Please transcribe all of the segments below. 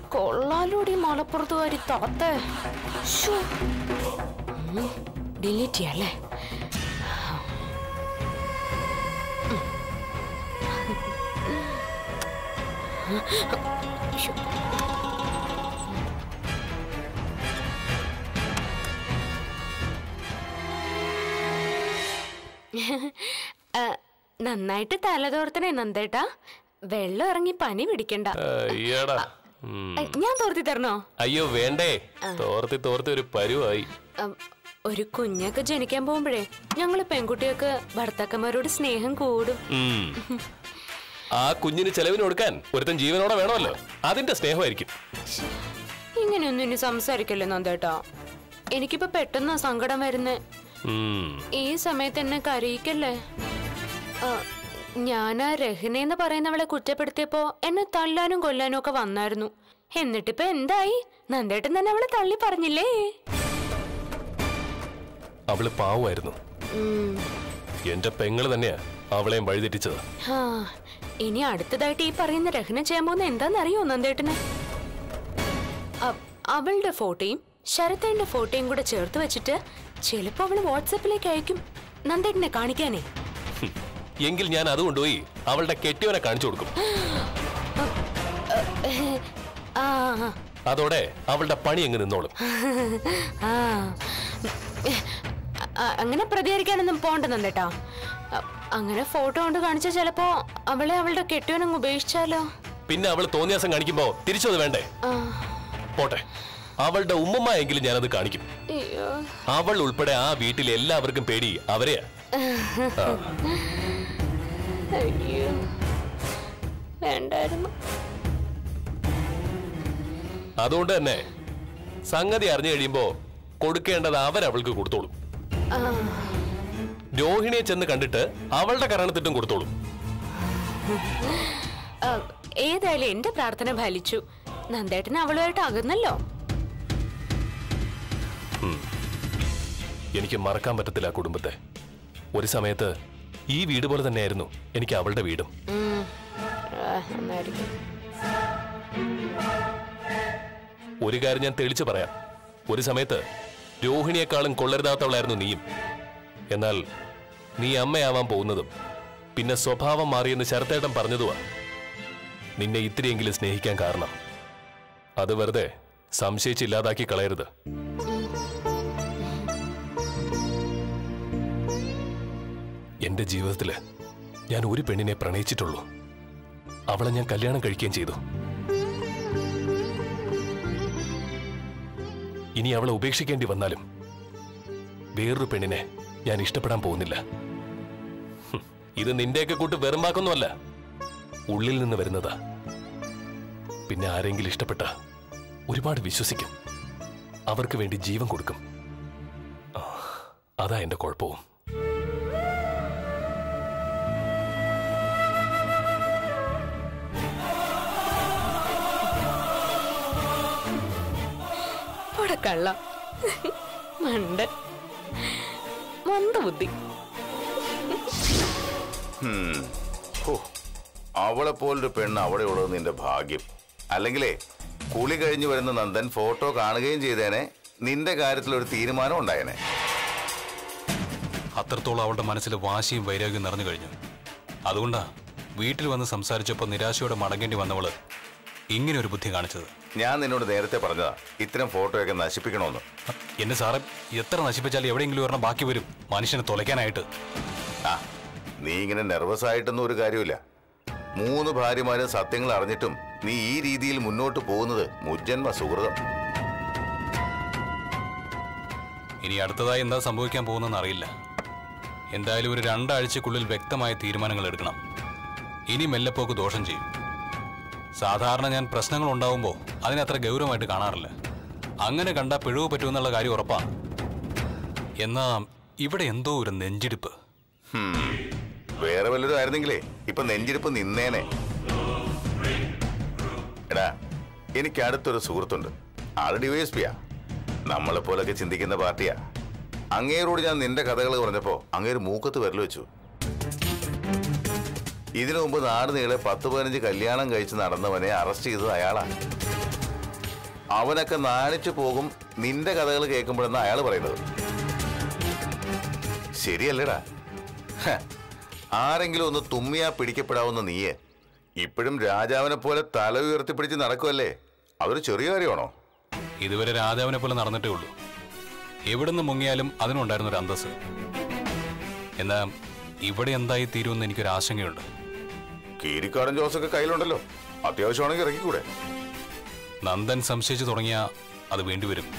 കൊള്ളാലൂടി മലപ്പുറത്തുകാരി താത്തേ delete ചെയ്യല്ലേ ശ്ശോ. ആ, നന്നായിട്ട് തലതോർത്തണേ നന്ദേട്ടാ വെള്ളം ഇറങ്ങി പനി പിടിക്കണ്ട അയ്യടാ ഉം. ആ, ഞാൻ തോർത്തി തരണോ അയ്യോ വേണ്ടേ തോർത്തി തോർത്തി ഒരു പരുവായി ഉം, ഒരു കുഞ്ഞൊക്കെ ജനിക്കാൻ പോകുമ്പോഴേ ഞങ്ങള് പെൺകുട്ടികൾക്ക് ഭർത്താക്കന്മാരോട് സ്നേഹം കൂടും ഉം. ആ കുഞ്ഞിന് ചെലവിന് കൊടുക്കാൻ ഒരുത്തൻ ജീവനോടെ വേണമല്ലോ അതിന്റെ സ്നേഹമായിരിക്കും ഇങ്ങനെയൊന്നും ഇനി സംസാരിക്കല്ലേ നന്ദേട്ടാ എനിക്കിപ്പോ പെട്ടെന്ന് സങ്കടം വരുന്നേ ഉം. ഈ സമയത്ത് എന്നെ കരയിക്കല്ലേ ആ, ഞാൻ ആ രഹ്നെന്ന് പറയുന്നവളെ കുറ്റപ്പെടുത്തിയപ്പോ എന്നെ തല്ലാനും കൊല്ലാനും ഒക്കെ വന്നായിരുന്നു എന്നിട്ടിപ്പോ എന്തായി നന്ദേട്ടൻ തന്നെ അവളെ തള്ളി പറഞ്ഞില്ലേ അവള് പാവമായിരുന്നു ഉം. എന്റെ പെങ്ങള് തന്നെയാ അവളെയും വഴിതെറ്റിച്ചത് ആ, ഇനി അടുത്തതായിട്ട് ഈ പറയുന്ന രഹ്ന ചെയ്യാൻ പോകുന്ന എന്താണെന്നറിയോ നന്ദേട്ടന് അ- അവളുടെ ഫോട്ടോയും ശരത്തേന്റെ ഫോട്ടോയും കൂടെ ചേർത്ത് വെച്ചിട്ട് ചിലപ്പോ അവള് വാട്സാപ്പിലേക്ക് അയക്കും നന്ദേട്ടനെ കാണിക്കാനേ ഹും. എങ്കിൽ ഞാൻ അത് കൊണ്ടുപോയി അവളുടെ കെട്ടിയവനെ കാണിച്ചു കൊടുക്കും ആ ആ, അതോടെ അവളുടെ പണി എങ്ങ് നിന്നോളും ആ അ- അങ്ങനെ പ്രതികരിക്കാനൊന്നും പോണ്ട നന്ദേട്ടാ അ- അങ്ങനെ ഫോട്ടോ കൊണ്ട് കാണിച്ചാൽ ചിലപ്പോ അവളെ അവളുടെ കെട്ടിയവനങ്ങ് ഉപേക്ഷിച്ചാലോ പിന്നെ അവൾ തോന്നിയാസം കാണിക്കുമ്പോ തിരിച്ചത് വേണ്ടേ ആ, പോട്ടെ അവളുടെ ഉമ്മമ്മ എങ്കിലും ഞാനത് കാണിക്കും അയ്യോ അവൾ ഉൾപ്പെടെ ആ വീട്ടിൽ എല്ലാവർക്കും പേടി അവരെയാ അയ്യോ വേണ്ടായിരുന്നു അതുകൊണ്ട് തന്നെ സംഗതി അറിഞ്ഞു കഴിയുമ്പോ കൊടുക്കേണ്ടത് അവരവൾക്ക് കൊടുത്തോളും ആ, രോഹിണിയെ ചെന്ന് കണ്ടിട്ട് അവളുടെ കരണത്തിട്ടും കൊടുത്തോളും ആ, ഏതായാലും എന്റെ പ്രാർത്ഥന ഫലിച്ചു നന്ദേട്ടൻ അവളുമായിട്ട് അകന്നല്ലോ എനിക്ക് മറക്കാൻ പറ്റത്തില്ല ആ കുടുംബത്തെ ഒരു സമയത്ത് ഈ വീട് പോലെ തന്നെയായിരുന്നു എനിക്ക് അവളുടെ വീടും ഉം. ആ, നന്നായിരിക്കും ഒരു കാര്യം ഞാൻ തെളിച്ചു പറയാം ഒരു സമയത്ത് രോഹിണിയെക്കാളും കൊള്ളരുതാത്തവളായിരുന്നു നീയും എന്നാൽ നീ അമ്മയാവാൻ പോകുന്നതും പിന്നെ സ്വഭാവം മാറിയെന്ന് ശരത്തേട്ടൻ പറഞ്ഞതുമാ നിന്നെ ഇത്തിരിയെങ്കിലും സ്നേഹിക്കാൻ കാരണം അത് വെറുതെ സംശയിച്ചില്ലാതാക്കി കളയരുത് എന്റെ ജീവിതത്തില് ഞാൻ ഒരു പെണ്ണിനെ പ്രണയിച്ചിട്ടുള്ളൂ അവളെ ഞാൻ കല്യാണം കഴിക്കുകയും ചെയ്തു ഇനി അവളെ ഉപേക്ഷിക്കേണ്ടി വന്നാലും വേറൊരു പെണ്ണിനെ ഞാൻ ഇഷ്ടപ്പെടാൻ പോകുന്നില്ല ഹും, ഇത് നിന്റെയൊക്കെ കൂട്ട് വെറുമ്പാക്കൊന്നുമല്ല ഉള്ളിൽ നിന്ന് വരുന്നതാ പിന്നെ ആരെങ്കിലും ഇഷ്ടപ്പെട്ട ഒരുപാട് വിശ്വസിക്കും അവർക്ക് വേണ്ടി ജീവൻ കൊടുക്കും ആ, അതാ എന്റെ കുഴപ്പവും കള്ള മണ്ടൻ മന്ദബുദ്ധി ഹോ, അവളെ പോലൊരു പെണ്ണ് അവിടെ ഉള്ളത് നിന്റെ ഭാഗ്യം അല്ലെങ്കിലേ കുളി കഴിഞ്ഞു വരുന്ന നന്ദൻ ഫോട്ടോ കാണുകയും ചെയ്തേനെ നിന്റെ കാര്യത്തിൽ ഒരു തീരുമാനം ഉണ്ടായേനെ അത്രത്തോളം അവളുടെ മനസ്സിൽ വാശിയും വൈരാഗ്യവും നിറഞ്ഞു കഴിഞ്ഞു അതുകൊണ്ടാ വീട്ടിൽ വന്ന് സംസാരിച്ചപ്പോൾ നിരാശയോടെ മടങ്ങേണ്ടി വന്നവള് ഇങ്ങനെ ഒരു ബുദ്ധി കാണിച്ചത് ഞാൻ നിന്നോട് നേരത്തെ പറഞ്ഞതാ ഇത്തരം ഫോട്ടോയൊക്കെ നശിപ്പിക്കണമെന്ന് എന്റെ സാറ് എത്ര നശിപ്പിച്ചാലും എവിടെയെങ്കിലും ഒരെണ്ണം ബാക്കി വരും മനുഷ്യനെ തുലയ്ക്കാനായിട്ട് ആ നീ ഇങ്ങനെ നെർവസ് ആയിട്ടൊന്നും ഒരു കാര്യമില്ല മൂന്ന് ഭാര്യമാരും സത്യങ്ങൾ അറിഞ്ഞിട്ടും നീ ഈ രീതിയിൽ മുന്നോട്ട് പോകുന്നത് മുജ്ജന്മ സുഹൃതം ഇനി അടുത്തതായി എന്താ സംഭവിക്കാൻ പോകുന്നതെന്ന് അറിയില്ല എന്തായാലും ഒരു രണ്ടാഴ്ചക്കുള്ളിൽ വ്യക്തമായ തീരുമാനങ്ങൾ എടുക്കണം ഇനി മെല്ലെപ്പോക്ക് ദോഷം ചെയ്യും സാധാരണ ഞാൻ പ്രശ്നങ്ങൾ ഉണ്ടാവുമ്പോൾ അതിനത്ര ഗൗരവമായിട്ട് കാണാറില്ല അങ്ങനെ കണ്ടാ പിഴവ് പറ്റുമെന്നുള്ള കാര്യം ഉറപ്പാണ് എന്നാ ഇവിടെ എന്തോ ഒരു നെഞ്ചിടിപ്പ് ഹും. വേറെ വല്ലതും ആയിരുന്നെങ്കിലേ ഇപ്പൊ നെഞ്ചിരിപ്പ് നിന്നേനെ എടാ എനിക്ക് അടുത്തൊരു സുഹൃത്തുണ്ട് ആള് ഡിവൈഎസ്പിയാ നമ്മളെ പോലൊക്കെ ചിന്തിക്കുന്ന പാർട്ടിയാ അങ്ങേരോട് ഞാൻ നിന്റെ കഥകൾ പറഞ്ഞപ്പോ അങ്ങേര് മൂക്കത്ത് വിരൽ വെച്ചു ഇതിനു മുമ്പ് നാട് നീളെ പത്ത് പതിനഞ്ച് കല്യാണം കഴിച്ച് നടന്നവനെ അറസ്റ്റ് ചെയ്തത് അയാളാ അവനൊക്കെ നാണിച്ചു പോകും നിന്റെ കഥകൾ കേൾക്കുമ്പോഴെന്നാ അയാൾ പറയുന്നത് ശരിയല്ലേടാ ഹ, ആരെങ്കിലും ഒന്ന് തുമ്മിയാ പിടിക്കപ്പെടാവുന്ന നീയെ ഇപ്പോഴും രാജാവിനെ പോലെ തല ഉയർത്തിപ്പിടിച്ച് നടക്കുമല്ലേ അതൊരു ചെറിയ കാര്യമാണോ ഇതുവരെ രാജാവിനെ പോലെ നടന്നിട്ടേ ഉള്ളൂ എവിടുന്ന് മുങ്ങിയാലും അതിനുണ്ടായിരുന്ന ഒരു അന്തസ് എന്നാ ഇവിടെ എന്തായി തീരുമെന്ന് എനിക്കൊരു ആശങ്കയുണ്ട് കീരിക്കാടൻ ജോസൊക്കെ കയ്യിലുണ്ടല്ലോ അത്യാവശ്യമാണെങ്കിൽ ഇറക്കിക്കൂടെ നന്ദൻ സംശയിച്ചു തുടങ്ങിയ അത് വേണ്ടിവരും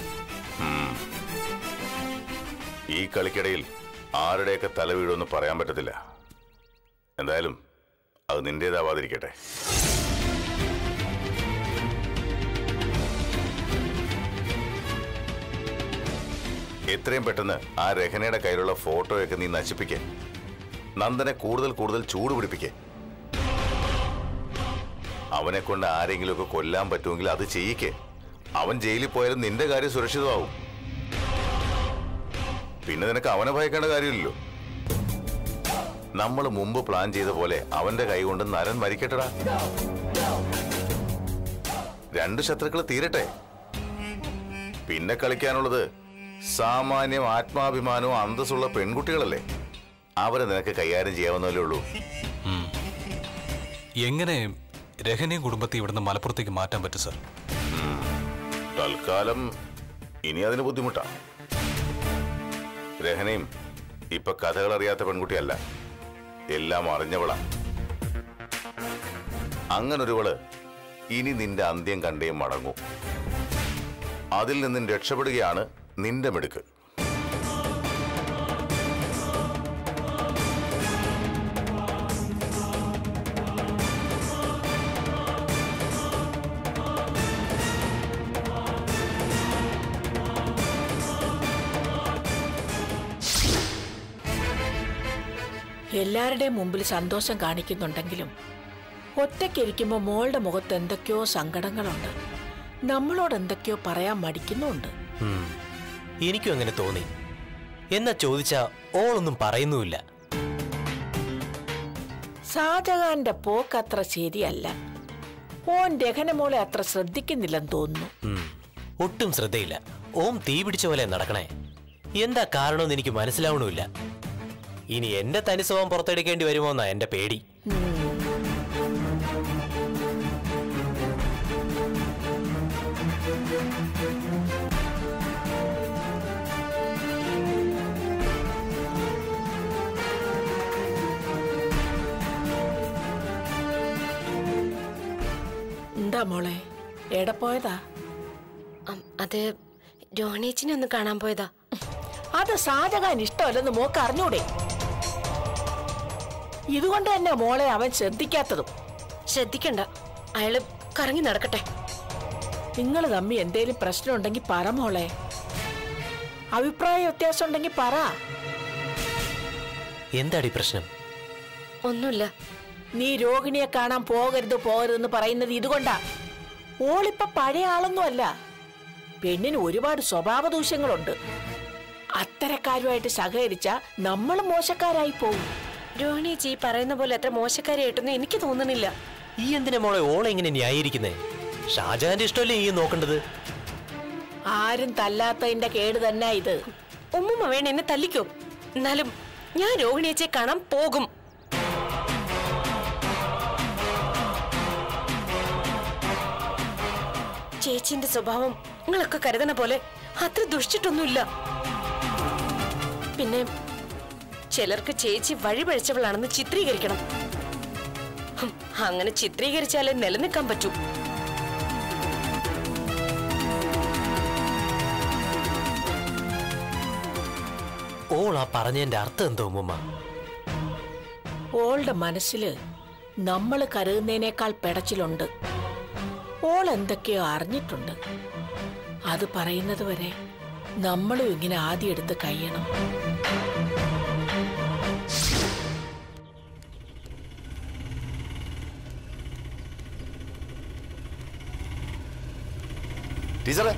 ഈ കളിക്കിടയിൽ ആരുടെയൊക്കെ തല വീഴുമെന്ന് പറയാൻ പറ്റത്തില്ല എന്തായാലും അത് നിന്റേതാവാതിരിക്കട്ടെ എത്രയും പെട്ടെന്ന് ആ രഹനയുടെ കയ്യിലുള്ള ഫോട്ടോയൊക്കെ നീ നശിപ്പിക്കേ നന്ദനെ കൂടുതൽ കൂടുതൽ ചൂട് പിടിപ്പിക്കേ അവനെ കൊണ്ട് ആരെങ്കിലുമൊക്കെ കൊല്ലാൻ പറ്റുമെങ്കിൽ അത് ചെയ്യിക്കേ അവൻ ജയിലിൽ പോയാലും നിന്റെ കാര്യം സുരക്ഷിതമാവും പിന്നെ നിനക്ക് അവനെ ഭയക്കേണ്ട കാര്യമില്ലല്ലോ നമ്മൾ മുമ്പ് പ്ലാൻ ചെയ്ത പോലെ അവന്റെ കൈ കൊണ്ട് നരൻ മരിക്കട്ടടാ രണ്ട് ശത്രുക്കൾ തീരട്ടെ പിന്നെ കളിക്കാനുള്ളത് സാമാന്യം ആത്മാഭിമാനവും അന്തസ്സുള്ള പെൺകുട്ടികളല്ലേ അവരെ നിനക്ക് കൈകാര്യം ചെയ്യാവുന്നല്ലേ ഉള്ളൂ എങ്ങനെ രഹനയും കുടുംബത്തെ ഇവിടുന്ന് മലപ്പുറത്തേക്ക് മാറ്റാൻ പറ്റും സർ തൽക്കാലം ഇനി അതിന് ബുദ്ധിമുട്ടാ രഹനയും ഇപ്പൊ കഥകൾ അറിയാത്ത പെൺകുട്ടിയല്ല എല്ലാം അറിഞ്ഞവളാ അങ്ങനൊരുവള് ഇനി നിന്റെ അന്ത്യം കണ്ടേ മടങ്ങൂ അതിൽ നിന്നും രക്ഷപ്പെടുകയാണ് നിന്റെ മിടുക്ക് എല്ലാവരുടെയും മുമ്പിൽ സന്തോഷം കാണിക്കുന്നുണ്ടെങ്കിലും ഒറ്റയ്ക്കിരിക്കുമ്പോൾ മോളുടെ മുഖത്ത് എന്തൊക്കെയോ സങ്കടങ്ങളുണ്ട് നമ്മളോട് എന്തൊക്കെയോ പറയാൻ മടിക്കുന്നുണ്ട് ഉം. എനിക്കും അങ്ങനെ തോന്നി എന്നാ ചോദിച്ചാ ഓളൊന്നും പറയുന്നുമില്ല ഷാജഹാന്റെ പോക്ക് അത്ര ശരിയല്ല ഓൻ രഹനമോളെ അത്ര ശ്രദ്ധിക്കുന്നില്ലെന്ന് തോന്നുന്നു ഉം. ഒട്ടും ശ്രദ്ധയില്ല ഓം തീ പിടിച്ച പോലെ നടക്കണേ എന്താ കാരണമെന്ന് എനിക്ക് മനസ്സിലാവണമില്ല ഇനി എന്റെ തനി സ്വഭാവം പുറത്തെടുക്കേണ്ടി വരുമോ എന്നാ എന്റെ പേടി എന്താ മോളെ എവിടെ പോയതാ അം, അത് രോഹിണീച്ചിനെ ഒന്ന് കാണാൻ പോയതാ അത് ഷാജഹാൻ ഇഷ്ടമല്ലെന്ന് മോക്ക് അറിഞ്ഞൂടെ ഇതുകൊണ്ട് തന്നെ മോളെ അവൻ ശ്രദ്ധിക്കാത്തതും ശ്രദ്ധിക്കണ്ട അയാള് കറങ്ങി നടക്കട്ടെ നിങ്ങൾ തമ്മി എന്തേലും പ്രശ്നം ഉണ്ടെങ്കിൽ പറ മോളെ അഭിപ്രായ വ്യത്യാസം ഉണ്ടെങ്കിൽ പറ എന്താടി പ്രശ്നം ഒന്നുമില്ല നീ രോഹിണിയെ കാണാൻ പോകരുത് പോകരുതെന്ന് പറയുന്നത് ഇതുകൊണ്ടാ ഓളിപ്പ പഴയ ആളൊന്നുമല്ല പെണ്ണിന് ഒരുപാട് സ്വഭാവ ദൂഷ്യങ്ങളുണ്ട് അത്തരക്കാരുമായിട്ട് സഹകരിച്ച നമ്മൾ മോശക്കാരായി പോകും രോഹിണീച്ചി ഈ പറയുന്ന പോലെ അത്ര മോശക്കാരിയായിട്ടൊന്നും എനിക്ക് തോന്നുന്നില്ല ഈ എന്തിനാ മോളെ ഓളെ എങ്ങനെ ന്യായീകരിക്കുന്നേ ഷാജഹാന്റെ ഇഷ്ടമല്ലേ ഈ നോക്കേണ്ടത് ആരും തല്ലാത്തതിന്റെ കേട് തന്നെ ഇത് ഉമ്മുമ്മ വേണ എന്നെ തല്ലിക്കോ എന്നാലും ഞാൻ രോഹിണിയച്ചെ കാണാൻ പോകും ചേച്ചിന്റെ സ്വഭാവം നിങ്ങളൊക്കെ കരുതണ പോലെ അത്ര ദുഷിച്ചിട്ടൊന്നുമില്ല പിന്നെ ചിലർക്ക് ചേച്ചി വഴിപഴിച്ചവളാണെന്ന് ചിത്രീകരിക്കണം ഹും, അങ്ങനെ ചിത്രീകരിച്ചാലേ നിലനിൽക്കാൻ പറ്റൂ ഓൾ ആ പറഞ്ഞതിന്റെ അർത്ഥം എന്തോ ഉമ്മ ഓളുടെ മനസ്സില് നമ്മൾ കരുതുന്നതിനേക്കാൾ പെടച്ചിലുണ്ട് ഓൾ എന്തൊക്കെയോ അറിഞ്ഞിട്ടുണ്ട് അത് പറയുന്നത് വരെ നമ്മളും ഇങ്ങനെ ആദ്യം എടുത്ത് കഴിയണം ടീച്ചറെ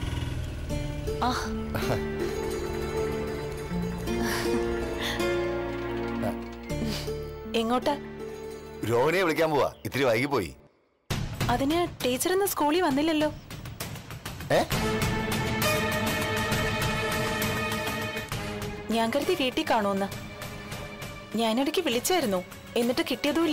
എങ്ങോട്ടാ രോഹിണിയെ വിളിക്കാൻ പോവാ ഇത്തിരി വൈകിപ്പോയി അതിന് ടീച്ചർ ഇന്ന് സ്കൂളിൽ വന്നില്ലല്ലോ ഏ ഞാൻ കരുതി വീട്ടിൽ കാണുമെന്ന് ഞാനിടയ്ക്ക് വിളിച്ചായിരുന്നു എന്നിട്ട് കിട്ടിയതുമില്ല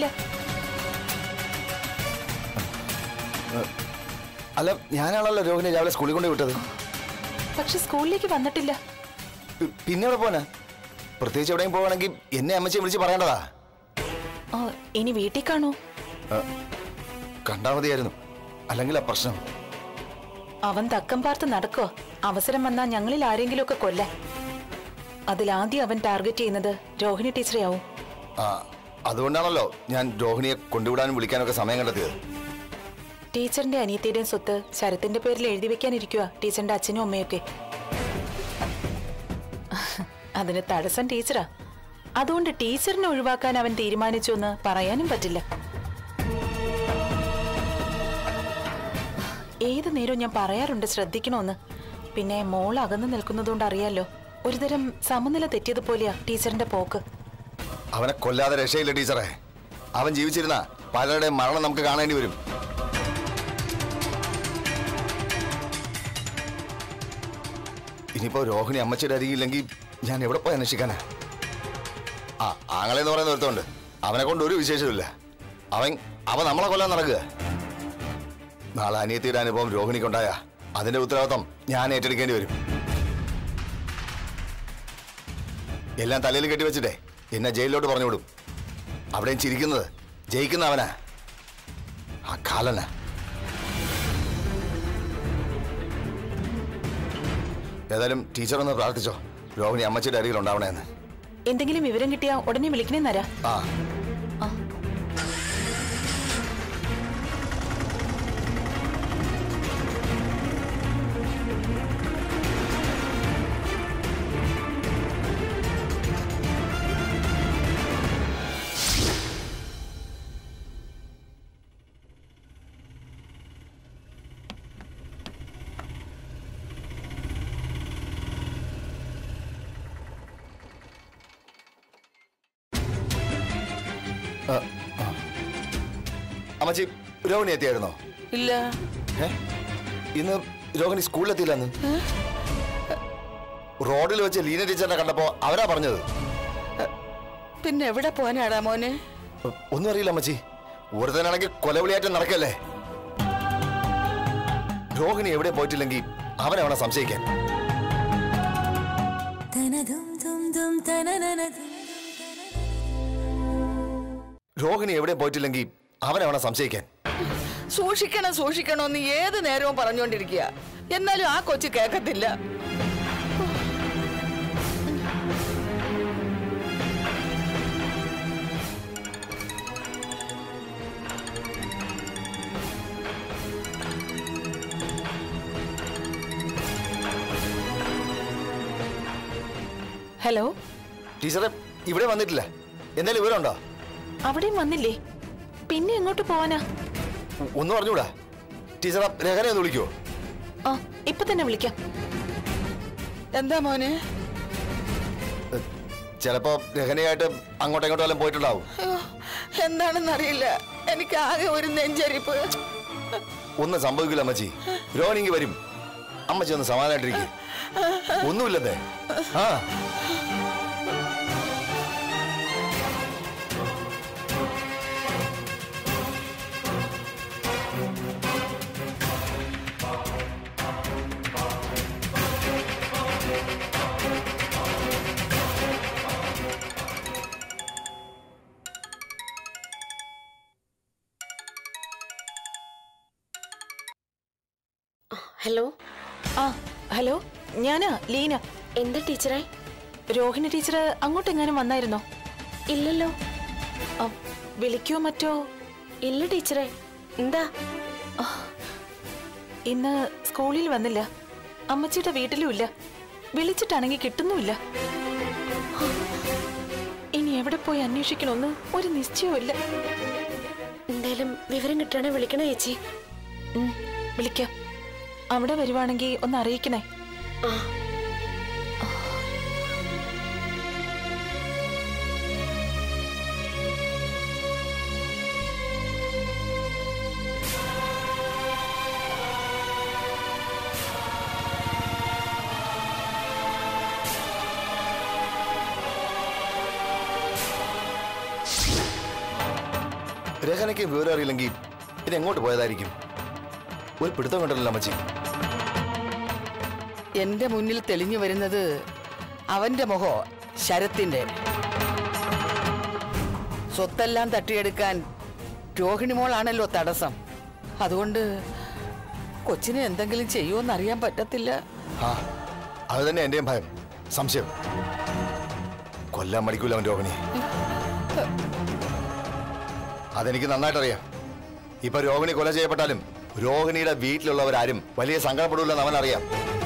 അല്ല ഞാനാണല്ലോ രോഹിണി രാവിലെ സ്കൂളിൽ കൊണ്ട് വിട്ടത് പക്ഷെ സ്കൂളിലേക്ക് വന്നിട്ടില്ല പി- പിന്നെ എവിടെ പോനാ പ്രത്യേകിച്ച് എവിടെയും പോവാണെങ്കിൽ എന്നെ അമ്മച്ചിയെ വിളിച്ച് പറയേണ്ടതാ ആ, ഇനി വീട്ടിൽ കാണൂ കണ്ടാ മതിയായിരുന്നു അല്ലെങ്കിൽ ആ പ്രശ്നം അവൻ തക്കം പാർത്ത് നടക്കുക അവസരം വന്നാൽ ഞങ്ങളിൽ ആരെങ്കിലുമൊക്കെ കൊല്ലാൻ അതിലാദ്യം അവൻ ടാർഗറ്റ് ചെയ്യുന്നത് രോഹിണി ടീച്ചറെ ആവും ആ അതുകൊണ്ടാണല്ലോ ഞാൻ രോഹിണിയെ കൊണ്ടുവിടാനും വിളിക്കാനൊക്കെ സമയം കണ്ടെത്തിയത് ടീച്ചറിന്റെ അനിയത്തിയുടെയും സ്വത്ത് ശരത്തിന്റെ പേരിൽ എഴുതി വെക്കാനിരിക്കുക ടീച്ചറിന്റെ അച്ഛനും അമ്മയൊക്കെ അതിന് തടസ്സം ടീച്ചറാ അതുകൊണ്ട് ടീച്ചറിനെ ഒഴിവാക്കാൻ അവൻ തീരുമാനിച്ചു എന്ന് പറയാനും പറ്റില്ല ഏത് നേരവും ഞാൻ പറയാറുണ്ട് ശ്രദ്ധിക്കണമെന്ന് പിന്നെ മോൾ അകന്നു നിൽക്കുന്നതുകൊണ്ട് അറിയാലോ ഒരുതരം സമനില തെറ്റിയതുപോലെയാ ടീച്ചറിന്റെ പോക്ക് അവനെ കൊല്ലാതെ രക്ഷയില്ല ടീച്ചറെ അവൻ ജീവിച്ചിരുന്ന പലരുടെയും മരണം നമുക്ക് കാണേണ്ടി വരും ഇനിയിപ്പോ രോഹിണി അമ്മച്ചിയുടെ അരികില്ലെങ്കിൽ ഞാൻ എവിടെ പോയി അന്വേഷിക്കാനാ ആ ആങ്ങളെ എന്ന് പറയുന്ന ഒരുത്തമുണ്ട് അവനെ കൊണ്ട് ഒരു വിശേഷമില്ല അവൻ അവൻ നമ്മളെ കൊല്ലാൻ നടക്കുക നാളെ അനിയത്തിയുടെ അനുഭവം രോഹിണിക്കുണ്ടായ അതിന്റെ ഉത്തരവാദിത്വം ഞാൻ ഏറ്റെടുക്കേണ്ടി വരും എല്ലാം തലയിൽ കെട്ടിവെച്ചിട്ടേ എന്നെ ജയിലിലോട്ട് പറഞ്ഞു വിടും അവിടെയും ചിരിക്കുന്നത് ജയിക്കുന്ന അവനാ ആ കാലനാ ഏതായാലും ടീച്ചർ ഒന്ന് പ്രാർത്ഥിച്ചോ രോഹിണി അമ്മച്ചിയുടെ അരികിൽ ഉണ്ടാവണേന്ന് എന്തെങ്കിലും വിവരം കിട്ടിയാ ഉടനെ വിളിക്കണേ നരാ ആ അമ്മച്ചി രോഹിണി എത്തിയായിരുന്നോ ഇല്ല ഏ? ഇന്ന് രോഹിണി സ്കൂളിലെത്തിയില്ലെന്ന് റോഡിൽ വെച്ച് ലീന ടീച്ചറിനെ കണ്ടപ്പോ അവരാ പറഞ്ഞത് പിന്നെ എവിടെ പോകാനാടാ മോനെ ഒന്നും അറിയില്ല അമ്മച്ചി ഒരുത്തനാണെങ്കിൽ കൊലവിളിയാറ്റം നടക്കല്ലേ രോഹിണി എവിടെ പോയിട്ടില്ലെങ്കിൽ അവനവനെ സംശയിക്കാൻ രോഹിണി എവിടെ പോയിട്ടില്ലെങ്കിൽ അവനവനെ സംശയിക്കാൻ സൂക്ഷിക്കണം സൂക്ഷിക്കണമെന്ന് ഏത് നേരവും പറഞ്ഞുകൊണ്ടിരിക്കുക എന്നാലും ആ കൊച്ചു കേൾക്കത്തില്ല ഹലോ ടീച്ചറെ ഇവിടെ വന്നിട്ടില്ല എന്തായാലും വിവരമുണ്ടോ അവിടെയും വന്നില്ലേ പിന്നെ എങ്ങോട്ട് പോവാനാ ഒ- ഒന്നും അറിഞ്ഞൂടാ ടീച്ചറെ രഹനെ ഒന്ന് വിളിക്കുവോ ആ ഇപ്പൊ തന്നെ വിളിക്കാം എന്താ മോനെ ചിലപ്പോ രഹനയായിട്ട് അങ്ങോട്ടും ഇങ്ങോട്ടും എല്ലാം പോയിട്ടുണ്ടാവും അയ്യോ, എന്താണെന്നറിയില്ല എനിക്ക് ആകെ ഒരു നെഞ്ചരിപ്പ് ഒന്നും സംഭവിക്കില്ല അമ്മച്ചി രോഹിണിക്ക് വരും അമ്മച്ചി ഒന്ന് സമാധാനായിട്ടിരിക്കും ഒന്നുമില്ലതേ ആ ഹലോ ആ ഹലോ ഞാനാ ലീന എന്താ ടീച്ചറെ രോഹിണി ടീച്ചർ അങ്ങോട്ടെങ്ങാനും വന്നായിരുന്നോ ഇല്ലല്ലോ ആ, വിളിക്കോ മറ്റോ ഇല്ല ടീച്ചറെ എന്താ ഇന്ന് സ്കൂളിൽ വന്നില്ല അമ്മച്ചിയുടെ വീട്ടിലും ഇല്ല വിളിച്ചിട്ടാണെങ്കിൽ കിട്ടുന്നുമില്ല ഇനി എവിടെ പോയി അന്വേഷിക്കണമെന്ന് ഒരു നിശ്ചയവുമില്ല എന്തായാലും വിവരം കിട്ടണേ വിളിക്കണേ ചേച്ചി ഉം, വിളിക്കാം അവിടെ വരുവാണെങ്കിൽ ഒന്ന് അറിയിക്കണേ ആ രഹനയ്ക്ക് വിവരം അറിയില്ലെങ്കിൽ ഇത് എങ്ങോട്ട് പോയതായിരിക്കും ഒരു പിടുത്തം കണ്ടല്ലോ അമ്മച്ചി എന്റെ മുന്നിൽ തെളിഞ്ഞു വരുന്നത് അവന്റെ മുഖോ ശരത്തിന്റെ സ്വത്തെല്ലാം തട്ടിയെടുക്കാൻ രോഹിണി മോളാണല്ലോ തടസ്സം അതുകൊണ്ട് കൊച്ചിനെ എന്തെങ്കിലും ചെയ്യുമോന്ന് അറിയാൻ പറ്റത്തില്ല ആ അത് തന്നെ എന്റെയും ഭയം സംശയം കൊല്ലാൻ മടിക്കൂല അവൻ രോഹിണി അതെനിക്ക് നന്നായിട്ടറിയാം ഇപ്പൊ രോഹിണി കൊല ചെയ്യപ്പെട്ടാലും രോഹിണിയുടെ വീട്ടിലുള്ളവരാരും വലിയ സങ്കടപ്പെടില്ലെന്ന് അവനറിയാം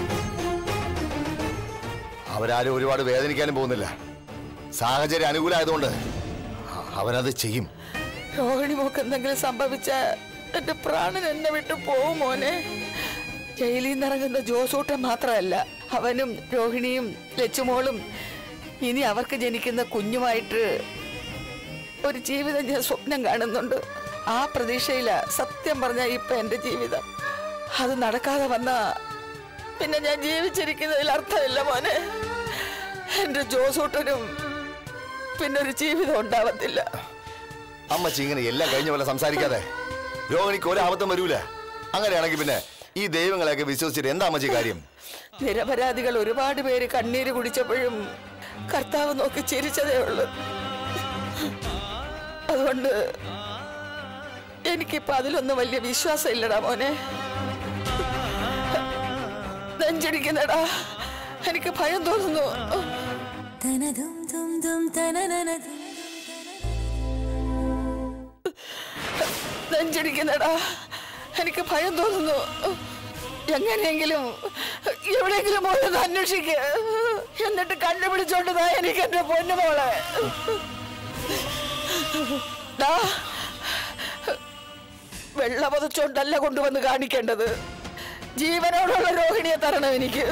അവരാരും ഒരുപാട് വേദനിക്കാനും പോകുന്നില്ല സാഹചര്യം അനുകൂലമായതുകൊണ്ട് അ- അവനത് ചെയ്യും രോഹിണി മോക്ക് എന്തെങ്കിലും സംഭവിച്ച എന്റെ പ്രാണൻ എന്നെ വിട്ടു പോവും മോനെ ജയിലിൽ നിന്നിറങ്ങുന്ന ജോസൂട്ടൻ മാത്രമല്ല അവനും രോഹിണിയും ലച്ചുമോളും ഇനി അവർക്ക് ജനിക്കുന്ന കുഞ്ഞുമായിട്ട് ഒരു ജീവിതം ഞാൻ സ്വപ്നം കാണുന്നുണ്ട് ആ പ്രതീക്ഷയില സത്യം പറഞ്ഞ ഇപ്പൊ എന്റെ ജീവിതം അത് നടക്കാതെ വന്ന പിന്നെ ഞാൻ ജീവിച്ചിരിക്കുന്നതിൽ അർത്ഥമില്ല മോനെ എന്റെ ജോസൂട്ടനും പിന്നെ ഒരു ജീവിതം ഉണ്ടാവത്തില്ല അമ്മച്ചി ഇങ്ങനെ എല്ലാം കഴിഞ്ഞ പോലെ സംസാരിക്കാതെ രോഹിണിക്ക് ഒരു ആപത്തും വരൂല അങ്ങനെയാണെങ്കിൽ പിന്നെ ഈ ദൈവങ്ങളെയൊക്കെ വിശ്വസിച്ചിട്ട് എന്താ അമ്മച്ചി കാര്യം നിരപരാധികൾ ഒരുപാട് പേര് കണ്ണീര് കുടിച്ചപ്പോഴും കർത്താവ് നോക്കി ചിരിച്ചതേ ഉള്ളൂ അതുകൊണ്ട് എനിക്കിപ്പോ അതിലൊന്നും വലിയ വിശ്വാസം ഇല്ലടാ മോനെ നെഞ്ചടിക്കുന്നടാ എനിക്ക് ഭയം തോന്നുന്നു നെഞ്ചടിക്കുന്നടാ എനിക്ക് ഭയം തോന്നുന്നു എങ്ങനെയെങ്കിലും എവിടെയെങ്കിലും പോയി ഒന്ന് അന്വേഷിക്കുക എന്നിട്ട് കണ്ടുപിടിച്ചോണ്ടതാ എനിക്ക് എന്റെ പൊന്നുമോളെ ദാ, വെള്ള പതച്ചോണ്ടല്ല കൊണ്ടുവന്ന് കാണിക്കേണ്ടത് ജീവനോടുള്ള രോഹിണിയെ തരണം എനിക്ക്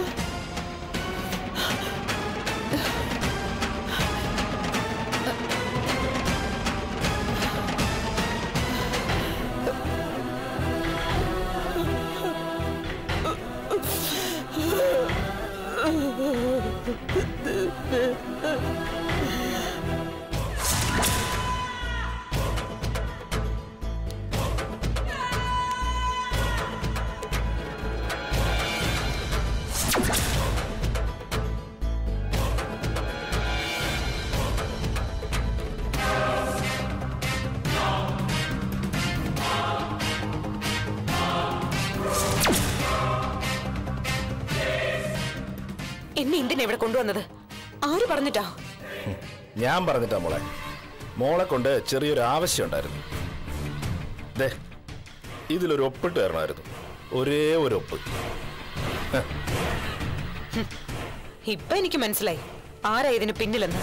എന്നെ എന്തിനാ ഇവിടെ കൊണ്ടുവന്നത് ആര് പറഞ്ഞിട്ടാ ഞാൻ പറഞ്ഞിട്ടാ മോളെ മോളെ കൊണ്ട് ചെറിയൊരു ആവശ്യം ഉണ്ടായിരുന്നു ദേ ഇതിലൊരു ഒപ്പിട്ട് തരണമായിരുന്നു ഒരേ ഒരു ഒപ്പ് ഇപ്പൊ എനിക്ക് മനസ്സിലായി ആരാ ഇതിന് പിന്നിലെന്ന്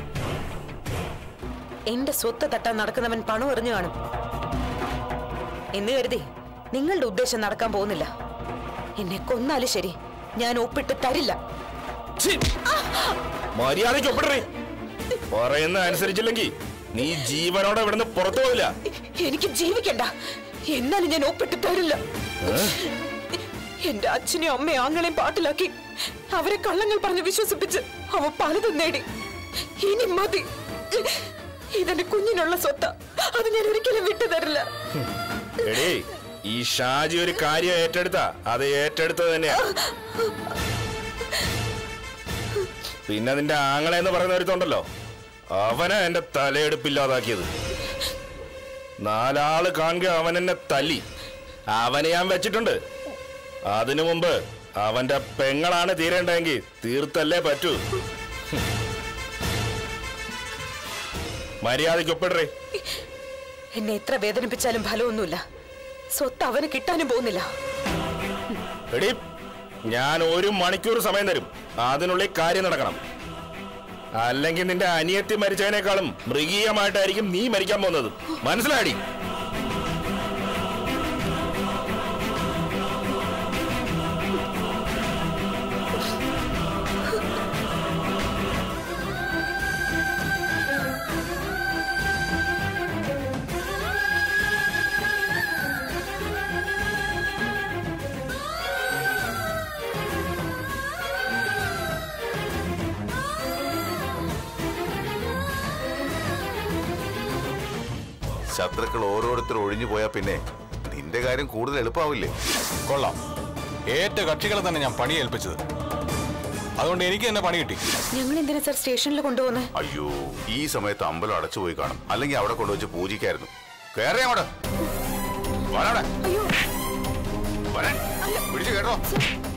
എന്റെ സ്വത്ത് തട്ടാൻ നടക്കുന്നവൻ പണം എറിഞ്ഞു കാണും എന്ന് കരുതി നിങ്ങളുടെ ഉദ്ദേശം നടക്കാൻ പോകുന്നില്ല എന്നെ കൊന്നാലും ശരി ഞാൻ ഒപ്പിട്ട് തരില്ല മര്യാദയ്ക്ക് ഒപ്പിടേ പറയുന്ന അനുസരിച്ചില്ലെങ്കിൽ നീ ജീവനോടെ ഇവിടുന്ന് പുറത്തു പോവില്ല എനിക്ക് ജീവിക്കണ്ട എന്നാലും ഞാൻ ഒപ്പിട്ട് തരില്ല എന്റെ അച്ഛനെയും അമ്മയും ആങ്ങളെയും പാട്ടിലാക്കി അവരെ കള്ളങ്ങൾ പറഞ്ഞ് വിശ്വസിപ്പിച്ച് അവ പലതും നേടി ഇനി മതി ഇതെന്റെ കുഞ്ഞിനുള്ള സ്വത്ത അത് ഞാൻ ഒരിക്കലും വിട്ടു തരില്ല എടേ ഈ ഷാജി ഒരു കാര്യം ഏറ്റെടുത്ത അത് ഏറ്റെടുത്തത് തന്നെയാ പിന്നെ നിന്റെ ആങ്ങളെ എന്ന് പറയുന്ന ഒരുത്തുണ്ടല്ലോ അവനെ എന്റെ തലയെടുപ്പില്ലാതാക്കിയത് നാലാള് കാണുക അവൻ എന്നെ തല്ലി അവനെ ഞാൻ വെച്ചിട്ടുണ്ട് അതിനു മുമ്പ് അവന്റെ പെങ്ങളാണ് തീരേണ്ടതെങ്കിൽ തീർത്തല്ലേ പറ്റൂ മര്യാദയ്ക്ക് ഒപ്പിടറേ എന്നെ എത്ര വേദനിപ്പിച്ചാലും ഫലമൊന്നുമില്ല സ്വത്ത് അവന് കിട്ടാനും പോകുന്നില്ല എടി ഞാൻ ഒരു മണിക്കൂർ സമയം തരും അതിനുള്ളിൽ കാര്യം നടക്കണം അല്ലെങ്കിൽ നിന്റെ അനിയത്തി മരിച്ചതിനേക്കാളും മൃഗീയമായിട്ടായിരിക്കും നീ മരിക്കാൻ പോകുന്നത് മനസ്സിലാടി ശത്രുക്കൾ ഓരോരുത്തർ ഒഴിഞ്ഞു പോയാ പിന്നെ നിന്റെ കാര്യം കൂടുതൽ എളുപ്പമാവില്ലേ കൊള്ളാം ഏറ്റ കക്ഷികളെ തന്നെ ഞാൻ പണി ഏൽപ്പിച്ചത് അതുകൊണ്ട് എനിക്ക് തന്നെ പണി കിട്ടി ഞങ്ങൾ എന്തിനാ സാർ സ്റ്റേഷനിൽ കൊണ്ടുപോകുന്നത് അയ്യോ ഈ സമയത്ത് അമ്പലം അടച്ചുപോയി കാണും അല്ലെങ്കിൽ അവിടെ കൊണ്ടുവച്ച് പൂജിക്കായിരുന്നു കയറിയ അവിടെ വരാടെ വരാൻ പിടിച്ചു കേട്ടോ